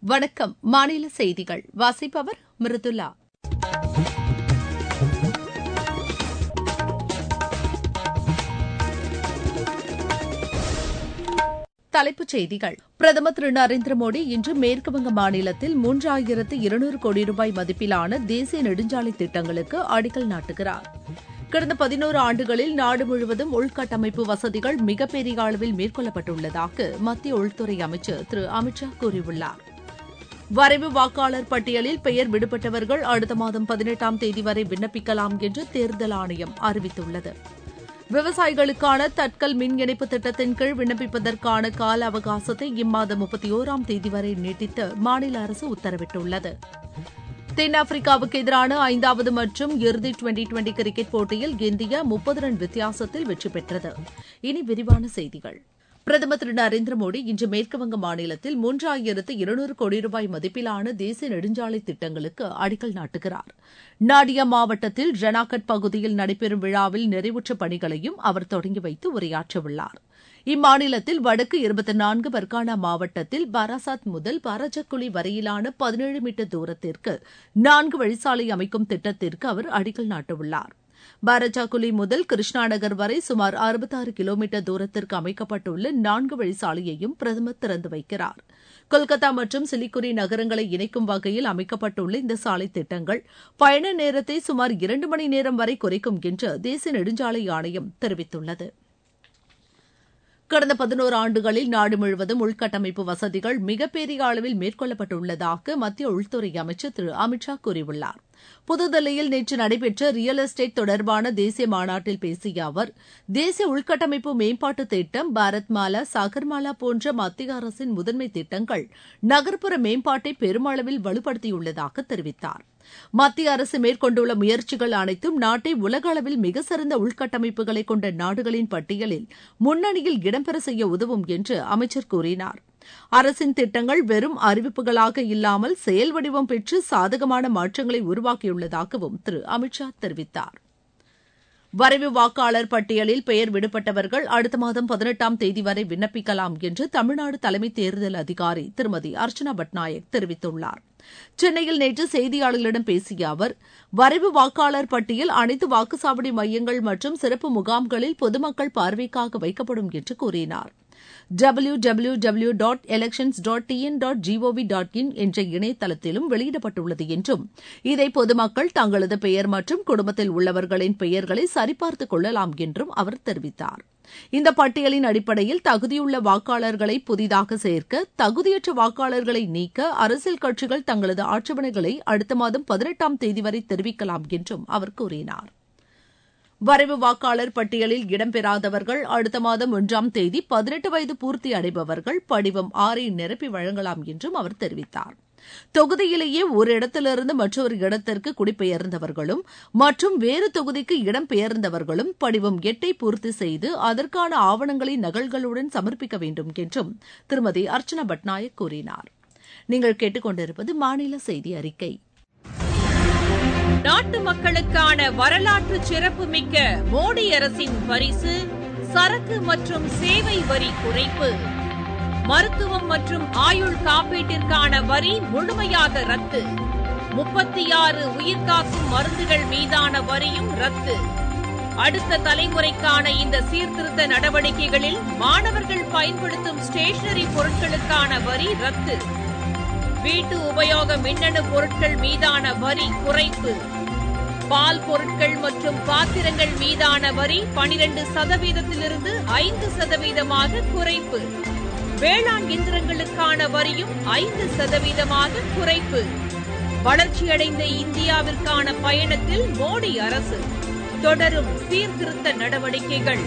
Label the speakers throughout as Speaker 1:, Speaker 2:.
Speaker 1: வணக்கம் மாநில செய்திகள் வாசிப்பவர் மிருதுலா தலைப்புச் செய்திகள் பிரதமர் திரு நரேந்திர மோடி இன்று மேற்குவங்க மாநிலத்தில் மூன்றாயிரத்து இருநூறு கோடி ரூபாய் மதிப்பிலான தேசிய நெடுஞ்சாலை திட்டங்களுக்கு அடிக்கல் நாட்டுகிறார் கடந்த பதினோரு ஆண்டுகளில் நாடு முழுவதும் உள்கட்டமைப்பு வசதிகள் மிகப்பெரிய அளவில் மேற்கொள்ளப்பட்டுள்ளதாக மத்திய உள்துறை அமைச்சர் திரு அமித் ஷா கூறியுள்ளார் வரைவு வாக்காளர் பட்டியலில் பெயர் விடுபட்டவர்கள் அடுத்த மாதம் பதினெட்டாம் தேதி வரை விண்ணப்பிக்கலாம் என்று தேர்தல் ஆணையம் அறிவித்துள்ளது விவசாயிகளுக்கான தட்கல் மின் இணைப்பு திட்டத்தின் கீழ் விண்ணப்பிப்பதற்கான கால அவகாசத்தை இம்மாதம் முப்பத்தி ஓராம் தேதி வரை நீட்டித்து மாநில அரசு உத்தரவிட்டுள்ளது தென்னாப்பிரிக்காவுக்கு எதிரான ஐந்தாவது மற்றும் இறுதி டுவெண்டி டுவெண்டி கிரிக்கெட் போட்டியில் இந்தியா முப்பது ரன் வித்தியாசத்தில் வெற்றி பெற்றது இனி விரிவான செய்திகள் பிரதமர் திரு நரேந்திர மோடி இன்று மேற்குவங்க மாநிலத்தில் மூன்றாயிரத்து இருநூறு கோடி ரூபாய் மதிப்பிலான தேசிய நெடுஞ்சாலை திட்டங்களுக்கு அடிக்கல் நாட்டுகிறார் நாடியா மாவட்டத்தில் ஜனாகட் பகுதியில் நடைபெறும் விழாவில் நிறைவுற்ற பணிகளையும் அவர் தொடங்கி வைத்து உரையாற்றவுள்ளார் இம்மாநிலத்தில் வடக்கு இருபத்தி நான்கு பர்கானா மாவட்டத்தில் பாராசாத் முதல் பாரஜக்குழி வரையிலான பதினேழு மீட்டர் தூரத்திற்கு நான்கு வழிசாலை அமைக்கும் திட்டத்திற்கு அவர் அடிக்கல் நாட்டவுள்ளார் பாரஜாகுலி முதல் கிருஷ்ணா நகர் வரை சுமார் அறுபத்தாறு கிலோமீட்டர் தூரத்திற்கு அமைக்கப்பட்டுள்ள நான்கு வழிசாலையையும் பிரதமர் திறந்து வைக்கிறார் கொல்கத்தா மற்றும் சிலிகுரி நகரங்களை இணைக்கும் வகையில் அமைக்கப்பட்டுள்ள இந்த சாலை திட்டங்கள் பயண நேரத்தை சுமார் இரண்டு மணி நேரம் வரை குறைக்கும் என்று தேசிய நெடுஞ்சாலை ஆணையம் தெரிவித்துள்ளது கடந்த பதினோரு ஆண்டுகளில் நாடு முழுவதும் உள்கட்டமைப்பு வசதிகள் மிகப்பெரிய அளவில் மேற்கொள்ளப்பட்டுள்ளதாக மத்திய உள்துறை அமைச்சர் திரு அமித் ஷா கூறியுள்ளார் புதுதில்லியில் நேற்று நடைபெற்ற ரியல் எஸ்டேட் தொடர்பான தேசிய மாநாட்டில் பேசிய அவர் தேசிய உள்கட்டமைப்பு மேம்பாட்டு திட்டம் பாரத் மாலா சாகர்மாலா போன்ற மத்திய அரசின் முதன்மை திட்டங்கள் நகர்ப்புற மேம்பாட்டை பெருமளவில் வலுப்படுத்தியுள்ளதாக தெரிவித்தார் மத்திய அரசு மேற்கொண்டுள்ள முயற்சிகள் அனைத்தும் நாட்டை உலக அளவில் மிக சிறந்த உள்கட்டமைப்புகளை கொண்ட நாடுகளின் பட்டியலில் முன்னணியில் இடம்பெற செய்ய உதவும் என்று அமைச்சர் கூறினார் அரசின் திட்டங்கள் வெறும் அறிவிப்புகளாக இல்லாமல் செயல் வடிவம் பெற்று சாதகமான மாற்றங்களை உருவாக்கியுள்ளதாகவும் திரு அமித் ஷா தெரிவித்தார் வரைவு வாக்காளர் பட்டியலில் பெயர் விடுபட்டவர்கள் அடுத்த மாதம் பதினெட்டாம் தேதி வரை விண்ணப்பிக்கலாம் என்று தமிழ்நாடு தலைமை தேர்தல் அதிகாரி திருமதி அர்ச்சனா பட்நாயக் தெரிவித்துள்ளார் சென்னையில் நேற்று செய்தியாளர்களிடம் பேசிய அவர் வரைவு வாக்காளர் பட்டியல் அனைத்து வாக்குச்சாவடி மையங்கள் மற்றும் சிறப்பு முகாம்களில் பொதுமக்கள் பார்வைக்காக வைக்கப்படும் என்று கூறினார் W W W dot elections dot TN dot GOV dot in என்ற இணையதளத்திலும் வெளியிடப்பட்டுள்ளது என்றும் இதை பொதுமக்கள் தங்களது பெயர் மற்றும் குடும்பத்தில் உள்ளவர்களின் பெயர்களை சரிபார்த்துக் கொள்ளலாம் என்றும் அவர் தெரிவித்தார் இந்த பட்டியலின் அடிப்படையில் தகுதியுள்ள வாக்காளர்களை புதிதாக சேர்க்க தகுதியற்ற வாக்காளர்களை நீக்க அரசியல் கட்சிகள் தங்களது ஆட்சேபனைகளை அடுத்த மாதம் பதினெட்டாம் தேதி வரை தெரிவிக்கலாம் என்றும் அவர் கூறினார் வரைவு வாக்காளர் பட்டியலில் இடம்பெறாதவர்கள் அடுத்த மாதம் ஒன்றாம் தேதி பதினெட்டு வயது பூர்த்தி அடைபவர்கள் படிவம் ஆறை நிரப்பி வழங்கலாம் என்றும் அவர் தெரிவித்தார் தொகுதியிலேயே ஒரு இடத்திலிருந்து மற்றொரு இடத்திற்கு குடிபெயர்ந்தவர்களும் மற்றும் வேறு தொகுதிக்கு இடம்பெயர்ந்தவர்களும் படிவம் எட்டை பூர்த்தி செய்து அதற்கான ஆவணங்களை நகல்களுடன் சமர்ப்பிக்க வேண்டும் என்றும் திருமதி அர்ச்சனா பட்நாயக் கூறினார் நீங்கள் கேட்டுக்கொண்டிருப்பது மாநில செய்தி அறிக்கை
Speaker 2: நாட்டு மக்களுக்கான வரலாற்று சிறப்புமிக்க மோடி அரசின் பரிசு சரக்கு மற்றும் சேவை வரி குறைப்பு மருத்துவம் மற்றும் ஆயுள் காப்பீட்டிற்கான வரி முழுமையாக ரத்து முப்பத்தி ஆறு உயிர்காக்கும் மருந்துகள் மீதான வரியும் ரத்து அடுத்த தலைமுறைக்கான இந்த சீர்திருத்த நடவடிக்கைகளில் மாணவர்கள் பயன்படுத்தும் ஸ்டேஷனரி பொருட்களுக்கான வரி ரத்து வீட்டு உபயோக மின்னணு பொருட்கள் மீதான வரி குறைப்பு பால் பொருட்கள் மற்றும் பாத்திரங்கள் மீதான வரி பனிரெண்டு சதவீதத்திலிருந்து ஐந்து சதவீதமாக குறைப்பு வேளாண் இயந்திரங்களுக்கான வரியும் ஐந்து சதவீதமாக குறைப்பு வளர்ச்சியடைந்த இந்தியாவிற்கான பயணத்தில் மோடி அரசு தொடரும் சீர்திருத்த நடவடிக்கைகள்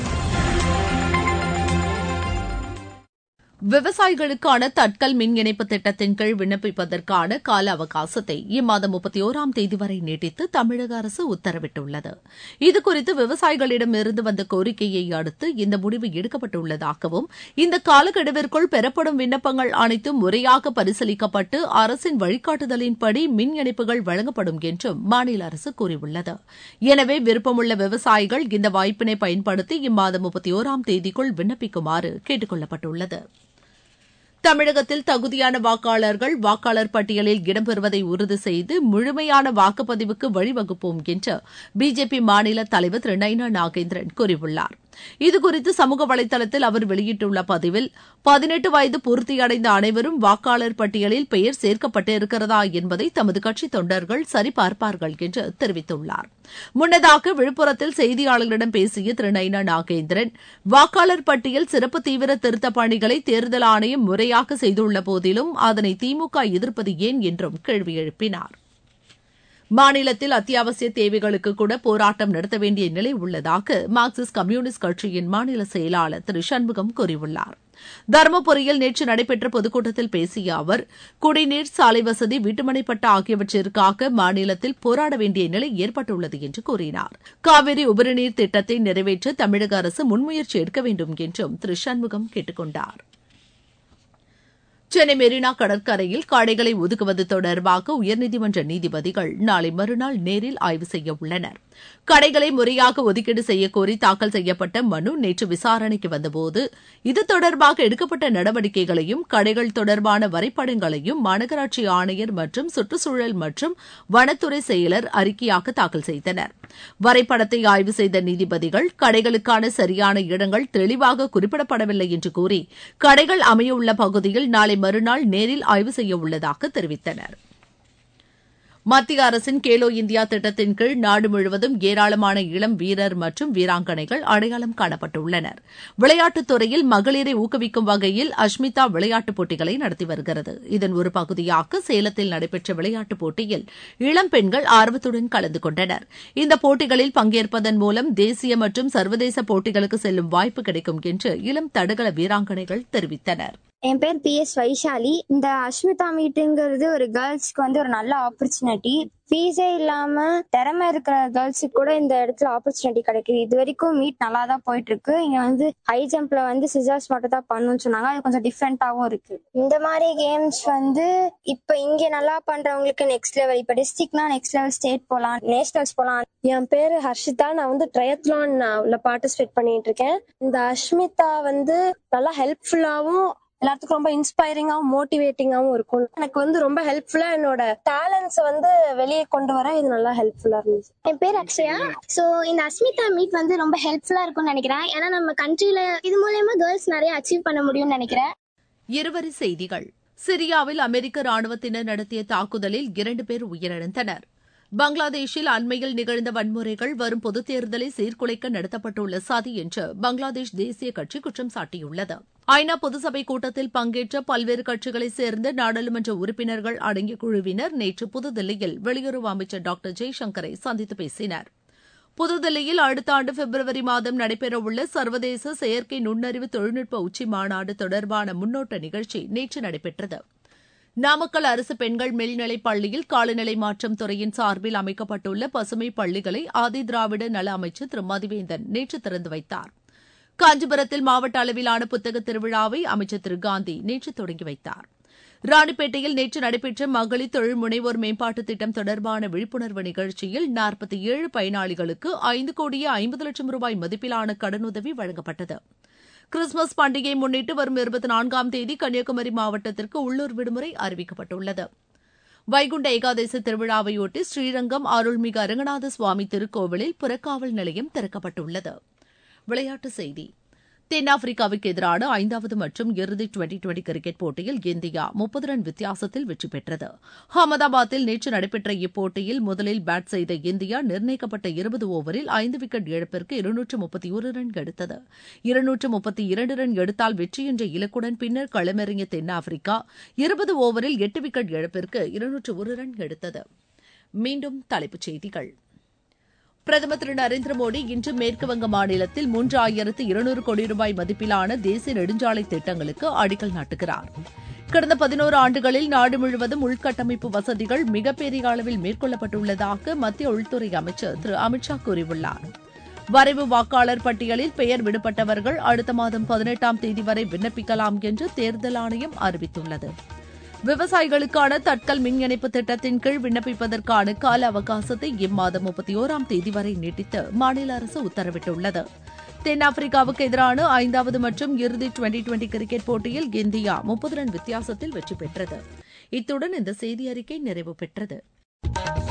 Speaker 1: விவசாயிகளுக்கான தட்கல் மின் இணைப்பு திட்டத்தின் கீழ் விண்ணப்பிப்பதற்கான கால அவகாசத்தை இம்மாதம் முப்பத்தி ஓராம் தேதி வரை நீட்டித்து தமிழக அரசு உத்தரவிட்டுள்ளது இதுகுறித்து விவசாயிகளிடமிருந்து வந்த கோரிக்கையை அடுத்து இந்த முடிவு எடுக்கப்பட்டுள்ளதாகவும் இந்த காலக்கெடுவிற்குள் பெறப்படும் விண்ணப்பங்கள் அனைத்தும் முறையாக பரிசீலிக்கப்பட்டு அரசின் வழிகாட்டுதலின்படி மின் இணைப்புகள் வழங்கப்படும் என்றும் மாநில அரசு கூறியுள்ளது எனவே விருப்பமுள்ள விவசாயிகள் இந்த வாய்ப்பினை பயன்படுத்தி இம்மாதம் முப்பத்தி ஓராம் தேதிக்குள் விண்ணப்பிக்குமாறு கேட்டுக் கொள்ளப்பட்டுள்ளது தமிழகத்தில் தகுதியான வாக்காளர்கள் வாக்காளர் பட்டியலில் இடம்பெறுவதை உறுதி செய்து முழுமையான வாக்குப்பதிவுக்கு வழிவகுப்போம் என்று பிஜேபி மாநில தலைவர் திரு நைனா நாகேந்திரன் கூறியுள்ளார் இதுகுறித்து சமூக வலைதளத்தில் அவர் வெளியிட்டுள்ள பதிவில் பதினெட்டு வயது பூர்த்தியடைந்த அனைவரும் வாக்காளர் பட்டியலில் பெயர் சேர்க்கப்பட்டிருக்கிறதா என்பதை தமது கட்சி தொண்டர்கள் சரிபார்ப்பார்கள் என்று தெரிவித்துள்ளார் முன்னதாக விழுப்புரத்தில் செய்தியாளர்களிடம் பேசிய திரு நைனா நாகேந்திரன் வாக்காளர் பட்டியல் சிறப்பு தீவிர திருத்தப் பணிகளை தேர்தல் ஆணையம் முறையாக செய்துள்ள போதிலும் அதனை திமுக எதிர்ப்பது ஏன் என்றும் கேள்வி எழுப்பினார் மாநிலத்தில் அத்தியாவசிய தேவைகளுக்கு கூட போராட்டம் நடத்த வேண்டிய நிலை உள்ளதாக மார்க்சிஸ்ட் கம்யூனிஸ்ட் கட்சியின் மாநில செயலாளர் திரு சண்முகம் கூறியுள்ளார் தருமபுரியில் நேற்று நடைபெற்ற பொதுக்கூட்டத்தில் பேசிய அவர் குடிநீர் சாலை வசதி வீட்டுமனைப்பட்டா ஆகியவற்றிற்காக மாநிலத்தில் போராட வேண்டிய நிலை ஏற்பட்டுள்ளது என்று கூறினார் காவிரி உபரிநீர் திட்டத்தை நிறைவேற்ற தமிழக அரசு முன்முயற்சி எடுக்க வேண்டும் என்றும் திரு சண்முகம் கேட்டுக் கொண்டாா் சென்னை மெரினா கடற்கரையில் கடைகளை ஒதுக்குவது தொடர்பாக உயர்நீதிமன்ற நீதிபதிகள் நாளை மறுநாள் நேரில் ஆய்வு செய்ய உள்ளனர் கடைகளை முறையாக ஒதுக்கீடு செய்யக்கோரி தாக்கல் செய்யப்பட்ட மனு நேற்று விசாரணைக்கு வந்தபோது இது தொடர்பாக எடுக்கப்பட்ட நடவடிக்கைகளையும் கடைகள் தொடர்பான வரைபடங்களையும் மாநகராட்சி ஆணையர் மற்றும் சுற்றுச்சூழல் மற்றும் வனத்துறை செயலர் அறிக்கையாக தாக்கல் செய்தனர் வரைபடத்தை ஆய்வு செய்த நீதிபதிகள் கடைகளுக்கான சரியான இடங்கள் தெளிவாக குறிப்பிடப்படவில்லை என்று கூறி கடைகள் அமையவுள்ள பகுதியில் நாளை மறுநாள் நேரில் ஆய்வு செய்ய உள்ளதாக தெரிவித்தனர் மத்திய அரசின் கேலோ இந்தியா திட்டத்தின் கீழ் நாடு முழுவதும் ஏராளமான இளம் வீரர் மற்றும் வீராங்கனைகள் அடையாளம் காணப்பட்டுள்ளனர் விளையாட்டுத் துறையில் மகளிரை ஊக்குவிக்கும் வகையில் அஷ்மிதா விளையாட்டுப் போட்டிகளை நடத்தி வருகிறது இதன் ஒரு பகுதியாக சேலத்தில் நடைபெற்ற விளையாட்டுப் போட்டியில் இளம் பெண்கள் ஆர்வத்துடன் கலந்து கொண்டனர் இந்த போட்டிகளில் பங்கேற்பதன் மூலம் தேசிய மற்றும் சர்வதேச போட்டிகளுக்கு செல்லும் வாய்ப்பு கிடைக்கும் என்று இளம் தடகள வீராங்கனைகள் தெரிவித்தனர்
Speaker 3: என் பேர் பி எஸ் வைஷாலி இந்த அஸ்மிதா மீட்டுங்கிறது ஒரு கேர்ள்ஸ்க்கு வந்து ஒரு நல்ல ஆப்பர்ச்சுனிட்டி ஃபீஸே இல்லாம திறமை இருக்கிற கேர்ள்ஸுக்கு கூட இந்த இடத்துல ஆப்பர்ச்சுனிட்டி கிடைக்குது இது வரைக்கும் மீட் நல்லா தான் போயிட்டு இருக்கு இங்க வந்து ஹை ஜம்ப்ல வந்து சிசர்ஸ் மட்டும் தான் பண்ணணும்னு சொன்னாங்க அது கொஞ்சம் டிஃப்ரெண்டாவும் இருக்கு இந்த மாதிரி கேம்ஸ் வந்து இப்ப இங்க நல்லா பண்றவங்களுக்கு நெக்ஸ்ட் லெவல் இப்ப டிஸ்ட்ரிக்ட்னா நெக்ஸ்ட் லெவல் ஸ்டேட் போலாம் நேஷனல்ஸ் போலாம்
Speaker 4: என் பேரு ஹர்ஷிதா நான் வந்து ட்ரையத்லான் பார்ட்டிசிபேட் பண்ணிட்டு இருக்கேன் இந்த அஷ்மிதா வந்து நல்லா ஹெல்ப்ஃபுல்லாவும் எல்லாத்துக்கும் ரொம்ப இன்ஸ்பைரிங்காவும் மோட்டிவேட்டிங்காவும் இருக்கும் எனக்கு வந்து ரொம்ப ஹெல்ப்ஃபுல்லா என்னோட டேலண்ட்ஸை வந்து வெளியே கொண்டு வர இது நல்லா ஹெல்ப்ஃபுல்லா இருந்துச்சு
Speaker 3: என் பேர் அக்ஷயா சோ இந்த அஸ்மிதா மீட் வந்து ரொம்ப ஹெல்ப்ஃபுல்லா இருக்கும்னு நினைக்கிறேன் ஏன்னா நம்ம கண்ட்ரில இது மூலயமா கேர்ள்ஸ் நிறைய அச்சீவ் பண்ண முடியும்னு நினைக்கிறேன்
Speaker 1: இருவரி செய்திகள் சிரியாவில் அமெரிக்க ராணுவத்தினர் நடத்திய தாக்குதலில் இரண்டு பேர் உயிரிழந்தனர் பங்களாதேஷில் அண்மையில் நிகழ்ந்த வன்முறைகள் வரும் பொதுத் தேர்தலை சீர்குலைக்க நடத்தப்பட்டுள்ள சதி என்று பங்களாதேஷ் தேசிய கட்சி குற்றம் சாட்டியுள்ளது ஐநா பொதுசபை கூட்டத்தில் பங்கேற்ற பல்வேறு கட்சிகளைச் சேர்ந்த நாடாளுமன்ற உறுப்பினர்கள் அடங்கிய குழுவினர் நேற்று புதுதில்லியில் வெளியுறவு அமைச்சர் டாக்டர் ஜெய்சங்கரை சந்தித்து பேசினர் புதுதில்லியில் அடுத்த ஆண்டு பிப்ரவரி மாதம் நடைபெறவுள்ள சர்வதேச செயற்கை நுண்ணறிவு தொழில்நுட்ப உச்சி மாநாடு தொடர்பான முன்னோட்ட நிகழ்ச்சி நேற்று நடைபெற்றது நாமக்கல் அரசு பெண்கள் மேல்நிலைப் பள்ளியில் காலநிலை மாற்றம் துறையின் சார்பில் அமைக்கப்பட்டுள்ள பசுமை பள்ளிகளை ஆதி திராவிட நல அமைச்சர் திரு மதிவேந்தன் நேற்று திறந்து வைத்தார் காஞ்சிபுரத்தில் மாவட்ட அளவிலான புத்தக திருவிழாவை அமைச்சர் திரு காந்தி நேற்று தொடங்கி வைத்தார் ராணிப்பேட்டையில் நேற்று நடைபெற்ற மகளிர் தொழில் முனைவோர் மேம்பாட்டு திட்டம் தொடர்பான விழிப்புணர்வு நிகழ்ச்சியில் நாற்பத்தி ஏழு பயனாளிகளுக்கு ஐந்து கோடியே ஐம்பது லட்சம் ரூபாய் மதிப்பிலான கடனுதவி வழங்கப்பட்டது கிறிஸ்துமஸ் பண்டிகையை முன்னிட்டு வரும் இருபத்தி நான்காம் தேதி கன்னியாகுமரி மாவட்டத்திற்கு உள்ளூர் விடுமுறை அறிவிக்கப்பட்டுள்ளது வைகுண்ட ஏகாதசி திருவிழாவையொட்டி ஸ்ரீரங்கம் அருள்மிகு அரங்கநாத சுவாமி திருக்கோவிலில் புறக்காவல் நிலையம் திறக்கப்பட்டுள்ளது விளையாட்டுச் செய்தி தென்னாப்பிரிக்காவுக்கு எதிரான ஐந்தாவது மற்றும் இறுதி டுவெண்டி டுவெண்டி கிரிக்கெட் போட்டியில் இந்தியா முப்பது ரன் வித்தியாசத்தில் வெற்றி பெற்றது அகமதாபாத்தில் நேற்று நடைபெற்ற இப்போட்டியில் முதலில் பேட் செய்த இந்தியா நிர்ணயிக்கப்பட்ட இருபது ஓவரில் ஐந்து விக்கெட் இழப்பிற்கு இருநூற்று முப்பத்தி ஒரு ரன் எடுத்தது இருநூற்று முப்பத்தி இரண்டு ரன் எடுத்தால் வெற்றி என்ற இலக்குடன் பின்னர் களமிறங்கிய தென்னாப்பிரிக்கா இருபது ஓவரில் எட்டு விக்கெட் இழப்பிற்கு இருநூற்று ஒரு ரன் எடுத்தது மீண்டும் தலைப்புச் செய்திகள் பிரதமர் திரு நரேந்திர மோடி இன்று மேற்குவங்க மாநிலத்தில் மூன்றாயிரத்து இருநூறு கோடி ரூபாய் மதிப்பிலான தேசிய நெடுஞ்சாலை திட்டங்களுக்கு அடிக்கல் நாட்டுகிறார் கடந்த பதினோரு ஆண்டுகளில் நாடு முழுவதும் உள்கட்டமைப்பு வசதிகள் மிகப்பெரிய அளவில் மேற்கொள்ளப்பட்டுள்ளதாக மத்திய உள்துறை அமைச்சர் திரு அமித்ஷா கூறியுள்ளார் வரைவு வாக்காளர் பட்டியலில் பெயர் விடுபட்டவர்கள் அடுத்த மாதம் பதினெட்டாம் தேதி வரை விண்ணப்பிக்கலாம் என்று தேர்தல் ஆணையம் அறிவித்துள்ளது விவசாயிகளுக்கான தட்கல் மின் இணைப்பு திட்டத்தின் கீழ் விண்ணப்பிப்பதற்கான கால அவகாசத்தை இம்மாதம் முப்பத்தி ஓராம் தேதி வரை நீட்டித்து மாநில அரசு உத்தரவிட்டுள்ளது தென்னாப்பிரிக்காவுக்கு எதிரான ஐந்தாவது மற்றும் இறுதி டுவெண்டி டுவெண்டி கிரிக்கெட் போட்டியில் இந்தியா முப்பது ரன் வித்தியாசத்தில் வெற்றி பெற்றது இத்துடன் இந்த செய்தி அறிக்கை நிறைவு பெற்றது